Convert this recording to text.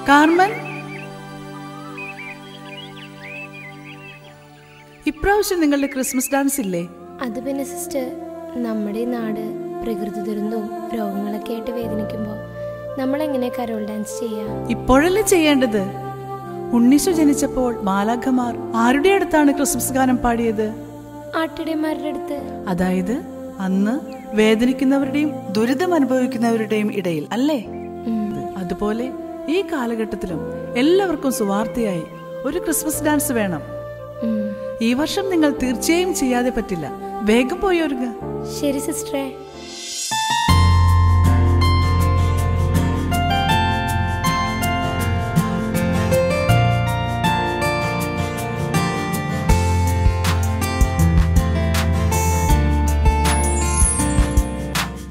Carmen ഇപ്രാവശ്യം നിങ്ങളുടെ Christmas dance ഇല്ലേ അത് പിന്നെ സിസ്റ്റർ നമ്മുടെ ഈ നാട് പ്രകൃതി ദുരന്തവും രോഗങ്ങളൊക്കെ ആയിട്ട് വേദനിക്കുമ്പോൾ നമ്മളെങ്ങനെ കരോൾ ഡാൻസ് ചെയ്യാം ഇപ്പോഴല്ലേ ചെയ്യേണ്ടത് ഉണ്ണീശു ജനിച്ചപ്പോൾ മാലാഖമാർ ആരുടെ അടുത്താണ് ക്രിസ്മസ് ഗാനം പാടിയത് ആട്ടിടയന്മാരുടെ അടുത്ത് അതായത് അന്ന് വേദനിക്കുന്നവരുടെയും ദുരിതം അനുഭവിക്കുന്നവരുടെയും ഇടയിൽ അല്ലേ അതുപോലെ ഈ കാലഘട്ടത്തിലും എല്ലാവർക്കും സുവാർത്തയായി ഒരു ക്രിസ്മസ് ഡാൻസ് വേണം ഉം. ഈ വർഷം നിങ്ങൾ തീർച്ചയായും ചെയ്യാതെ പറ്റില്ല വേഗം പോയി ഒരുങ്ങ ശരി സിസ്റ്ററെ